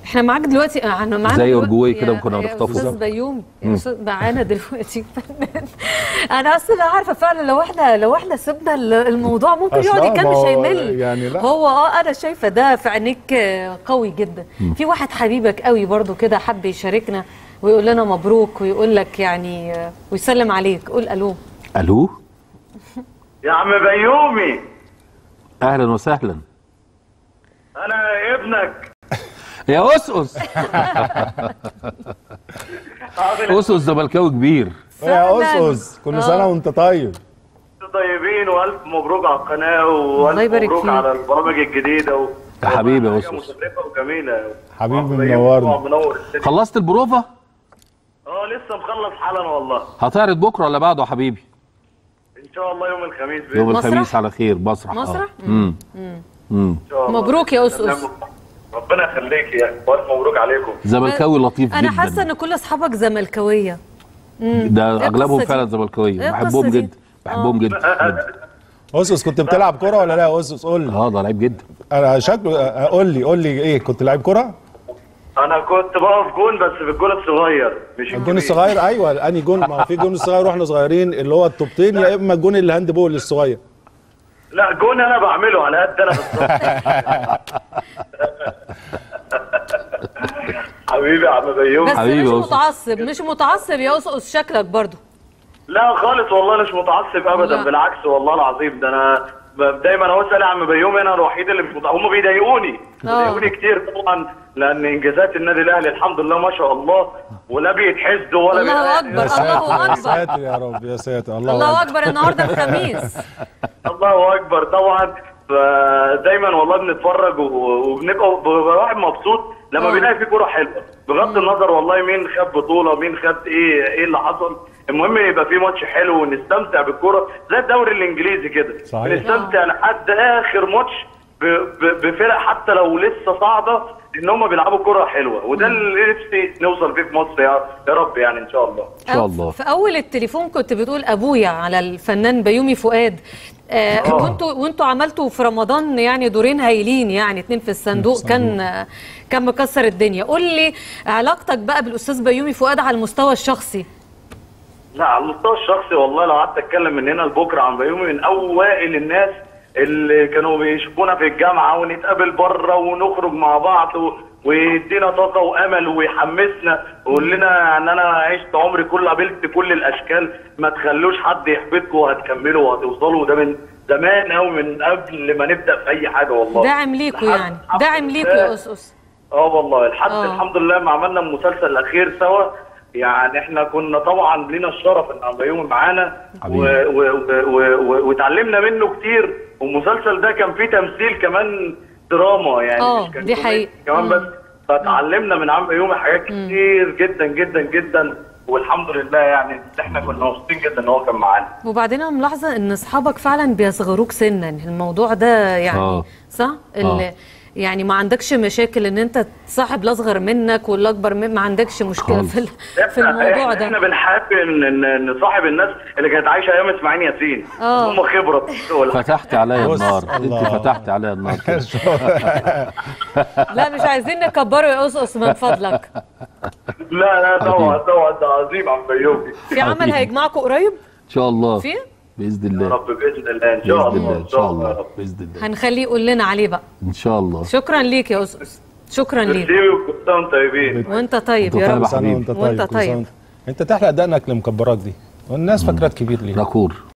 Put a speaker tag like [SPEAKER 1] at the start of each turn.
[SPEAKER 1] احنا معاك دلوقتي احنا معانا
[SPEAKER 2] زي
[SPEAKER 1] دلوقتي-
[SPEAKER 2] أورجواي كده
[SPEAKER 1] يا-
[SPEAKER 2] كنا
[SPEAKER 1] يا
[SPEAKER 2] هنخطفه.
[SPEAKER 1] استاذ بيومي يا أستاذ معانا دلوقتي فنان انا اصلا عارفه فعلا لو احنا لو احنا سيبنا ال- الموضوع ممكن
[SPEAKER 3] أصل
[SPEAKER 1] يقعد
[SPEAKER 3] آه،
[SPEAKER 1] يكمل
[SPEAKER 3] ما
[SPEAKER 1] مش
[SPEAKER 3] هو
[SPEAKER 1] هيمل
[SPEAKER 3] يعني لا.
[SPEAKER 1] هو اه انا شايفه ده في عينيك آه، قوي جدا في واحد حبيبك قوي برضو كده حب يشاركنا ويقول لنا مبروك ويقول لك يعني آه، ويسلم عليك قول الو
[SPEAKER 2] الو
[SPEAKER 4] يا عم بيومي
[SPEAKER 2] اهلا وسهلا
[SPEAKER 4] انا ابنك
[SPEAKER 2] يا اسقس اسقس زملكاوي كبير
[SPEAKER 3] يا
[SPEAKER 1] فعلاً.
[SPEAKER 3] اسس كل سنه وانت طيب
[SPEAKER 4] طيبين والف مبروك على القناه والف
[SPEAKER 1] الله يبارك
[SPEAKER 4] مبروك
[SPEAKER 1] فيك.
[SPEAKER 4] على البرامج الجديده و...
[SPEAKER 2] يا حبيبي يا
[SPEAKER 4] حاجة
[SPEAKER 2] أسس.
[SPEAKER 4] مشرفه وجميله
[SPEAKER 3] حبيبي
[SPEAKER 4] عم بيومي
[SPEAKER 3] منورنا.
[SPEAKER 4] طبعاً منور الدنيا.
[SPEAKER 2] خلصت البروفه
[SPEAKER 4] اه لسه مخلص حالا والله
[SPEAKER 2] هتعرض بكره ولا بعده يا حبيبي
[SPEAKER 4] ان شاء الله يوم الخميس بإذن
[SPEAKER 2] يوم
[SPEAKER 4] الله.
[SPEAKER 1] مسرح؟
[SPEAKER 2] الخميس على خير مسرح آه.
[SPEAKER 1] مسرح؟
[SPEAKER 2] امم امم
[SPEAKER 4] إن شاء الله.
[SPEAKER 1] مبروك يا أسس.
[SPEAKER 4] ربنا يخليك يا والف مبروك عليكم
[SPEAKER 2] زملكاوي لطيف
[SPEAKER 1] انا
[SPEAKER 2] جدا
[SPEAKER 1] حاسه ان كل اصحابك زملكاويه
[SPEAKER 2] ده
[SPEAKER 1] إيه
[SPEAKER 2] اغلبهم
[SPEAKER 1] القصة دي؟
[SPEAKER 2] فعلا زملكاويه
[SPEAKER 1] إيه
[SPEAKER 2] بحبهم
[SPEAKER 1] القصة دي؟
[SPEAKER 2] جدا بحبهم جدا جدا.
[SPEAKER 3] اسس كنت بتلعب كرة ولا لا يا اسس قول لي
[SPEAKER 2] اه ده لعيب جدا
[SPEAKER 3] انا شكله قول لي قول لي ايه كنت لعيب كرة
[SPEAKER 4] انا كنت بقف جون بس في الجون الصغير مش
[SPEAKER 3] الجون
[SPEAKER 4] الكبير.
[SPEAKER 3] الصغير ايوه انهي جون ما هو في جون الصغير واحنا صغيرين اللي هو الطوبتين يا اما الجون اللي هاند بول الصغير
[SPEAKER 4] لا جون انا بعمله على قد انا بالظبط حبيبي يا عم بيومي
[SPEAKER 1] بس
[SPEAKER 2] حبيبي
[SPEAKER 1] مش
[SPEAKER 2] يا أسس.
[SPEAKER 1] متعصب مش متعصب يا اسقس شكلك برضو
[SPEAKER 4] لا خالص والله مش متعصب ابدا
[SPEAKER 1] لا.
[SPEAKER 4] بالعكس والله العظيم ده انا ب- دايما اهو اسال يا عم بيومي انا الوحيد اللي مش متعصب هم بيضايقوني بيضايقوني كتير طبعا لان انجازات النادي الاهلي الحمد لله ما شاء الله ولا بيتحسدوا ولا
[SPEAKER 1] الله
[SPEAKER 4] بيتحسدوا.
[SPEAKER 1] أكبر.
[SPEAKER 3] يا ساتر
[SPEAKER 1] الله
[SPEAKER 3] يا
[SPEAKER 1] أكبر.
[SPEAKER 3] ساتر يا رب يا ساتر الله,
[SPEAKER 1] الله
[SPEAKER 3] أكبر.
[SPEAKER 1] اكبر النهارده الخميس
[SPEAKER 4] الله اكبر طبعا فدايما والله بنتفرج و- وبنبقى بيبقى الواحد مبسوط لما
[SPEAKER 1] آه.
[SPEAKER 4] بيلاقي في كوره حلوه بغض النظر والله مين خد بطوله مين خد ايه ايه اللي حصل المهم يبقى في ماتش حلو ونستمتع بالكوره زي الدوري الانجليزي كده
[SPEAKER 3] صحيح.
[SPEAKER 4] بنستمتع لحد اخر ماتش ب- ب- بفرق حتى لو لسه صاعده ان هم بيلعبوا كوره حلوه وده اللي نفسي نوصل فيه في مصر يا يا رب يعني ان شاء الله
[SPEAKER 2] ان شاء الله
[SPEAKER 1] في اول التليفون كنت بتقول ابويا على الفنان بيومي فؤاد آه وانتوا وانتوا عملتوا في رمضان يعني دورين هايلين يعني اتنين في الصندوق كان آه كان مكسر الدنيا قول لي علاقتك بقى بالاستاذ بيومي فؤاد على المستوى الشخصي
[SPEAKER 4] لا على المستوى الشخصي والله لو قعدت اتكلم من هنا لبكره عن بيومي من اوائل الناس اللي كانوا بيشوفونا في الجامعه ونتقابل بره ونخرج مع بعض و... ويدينا طاقه وامل ويحمسنا ويقول لنا ان انا عشت عمري كله قابلت كل الاشكال ما تخلوش حد يحبطكم وهتكملوا وهتوصلوا وده من زمان قوي من قبل ما نبدا في اي حاجه والله
[SPEAKER 1] داعم ليكوا
[SPEAKER 4] لحد-
[SPEAKER 1] يعني
[SPEAKER 4] الحمد
[SPEAKER 1] داعم ليكوا
[SPEAKER 4] لله.
[SPEAKER 1] يا اسقس
[SPEAKER 4] اه والله لحد
[SPEAKER 1] آه.
[SPEAKER 4] الحمد لله ما عملنا المسلسل الاخير سوا يعني احنا كنا طبعا لينا الشرف ان عم بيومي معانا
[SPEAKER 2] حبيبي.
[SPEAKER 4] و- و- و- و- واتعلمنا منه كتير والمسلسل ده كان فيه تمثيل كمان دراما يعني
[SPEAKER 1] آه،
[SPEAKER 4] مش كان
[SPEAKER 1] دي
[SPEAKER 4] كوميدي
[SPEAKER 1] حقيقة.
[SPEAKER 4] كمان
[SPEAKER 1] مم.
[SPEAKER 4] بس فتعلمنا من عم بيومي حاجات كتير جدا جدا جدا والحمد لله يعني احنا كنا مبسوطين جدا ان هو كان معانا
[SPEAKER 1] وبعدين انا ملاحظه ان اصحابك فعلا بيصغروك سنا الموضوع ده يعني
[SPEAKER 2] آه.
[SPEAKER 1] صح ال- يعني ما عندكش مشاكل ان انت تصاحب الاصغر منك واللي اكبر من ما عندكش مشكله
[SPEAKER 2] خالص.
[SPEAKER 1] في ال- في الموضوع
[SPEAKER 4] احنا, احنا
[SPEAKER 1] ده
[SPEAKER 4] بنحب ان ان نصاحب الناس اللي كانت عايشه ايام اسماعيل ياسين
[SPEAKER 1] آه.
[SPEAKER 4] هم خبره في الشغل.
[SPEAKER 2] فتحت عليا
[SPEAKER 3] بص،
[SPEAKER 2] النار انت
[SPEAKER 3] الله.
[SPEAKER 2] فتحت عليا النار كده.
[SPEAKER 1] لا مش عايزين نكبره يا اسقس من فضلك
[SPEAKER 4] لا لا طبعا
[SPEAKER 2] حبيبي.
[SPEAKER 4] طبعا ده عظيم عم بيومي
[SPEAKER 1] في عمل هيجمعكم قريب
[SPEAKER 2] ان شاء الله
[SPEAKER 1] في
[SPEAKER 2] باذن
[SPEAKER 4] يا
[SPEAKER 2] الله
[SPEAKER 4] رب باذن الله ان شاء
[SPEAKER 2] باذن
[SPEAKER 4] الله
[SPEAKER 2] الله ان شاء
[SPEAKER 4] يا
[SPEAKER 2] الله
[SPEAKER 4] رب.
[SPEAKER 2] باذن الله
[SPEAKER 1] هنخليه يقول لنا عليه بقى
[SPEAKER 2] ان شاء الله
[SPEAKER 1] شكرا ليك يا اسقس شكرا ليك
[SPEAKER 4] ميرسي وكل سنه وانتم طيبين
[SPEAKER 1] وانت طيب
[SPEAKER 2] وانت
[SPEAKER 1] يا
[SPEAKER 2] طيب
[SPEAKER 1] رب
[SPEAKER 2] يا
[SPEAKER 3] سنه
[SPEAKER 2] حبيبي.
[SPEAKER 3] وانت طيب
[SPEAKER 1] وانت
[SPEAKER 3] كل سنة
[SPEAKER 1] طيب.
[SPEAKER 3] وانت- انت تحلق دقنك اللي مكبراك دي والناس فاكراك كبير ليه
[SPEAKER 2] راكور